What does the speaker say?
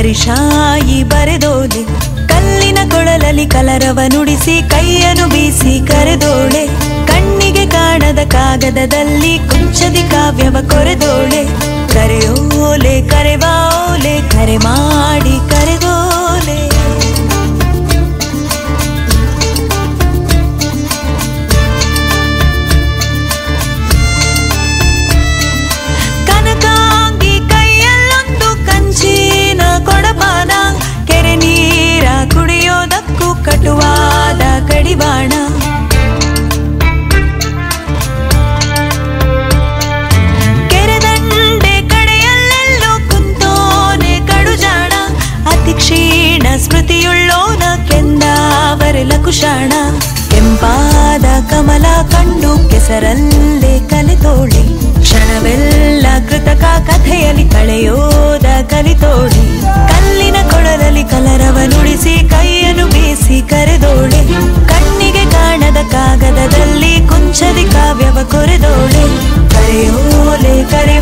ಪರಿಶಾಯಿ ಬರೆದೋಲೆ ಕಲ್ಲಿನ ಕೊಳಲಲ್ಲಿ ಕಲರವ ನುಡಿಸಿ ಕೈಯನ್ನು ಬೀಸಿ ಕರೆದೋಳೆ ಕಣ್ಣಿಗೆ ಕಾಣದ ಕಾಗದದಲ್ಲಿ ಕುಂಚದಿ ಕಾವ್ಯವ ಕೊರೆದೋಳೆ ಕರೆಯೋಲೆ ಕರೆವಾಲೆ ಕರೆ ಮಾಡಿ ಕರೆದೋಲೆ ಕನಕಾಂಗಿ ಕೈಯಲ್ಲೊಂದು ಕಂಚಿನ ಕೊಡಪಾನ ಕೆರೆ ನೀರ ಕುಡಿಯೋದಕ್ಕೂ ಕಟುವಾದ ಕಡಿವಾಣ ಕೆರೆದಂಡೆ ಕಡೆಯಲ್ಲೆಲ್ಲೋ ಕುಂತೋನೆ ಕಡುಜಾಣ ಅತಿ ಕ್ಷೀಣ ಸ್ಮೃತಿಯುಳ್ಳೋನ ಕೆಂದಾವರೆಲ ಕುಶಾಣ ಕೆಂಪಾದ ಕಮಲ ಕಂಡು ಕೆಸರಲ್ಲೇ ಕಲಿತೋಳೆ ಕ್ಷಣವೆಲ್ಲ ಕೃತಕ ಕಥೆಯಲ್ಲಿ ಕಳೆಯೋದ ಕಲಿತೋಳೆ ಕಲ್ಲಿನ ಕೊಳಲಲ್ಲಿ ಕಲರವ ನುಡಿಸಿ ಕೈಯನ್ನು ಬೀಸಿ ಕರೆದೋಳೆ ಕಣ್ಣಿಗೆ ಕಾಣದ ಕಾಗದದಲ್ಲಿ ಕುಂಚದಿ ಕಾವ್ಯವ ಕೊರೆದೋಳೆ ಕರೆಯೋಲೆ ಕರೆ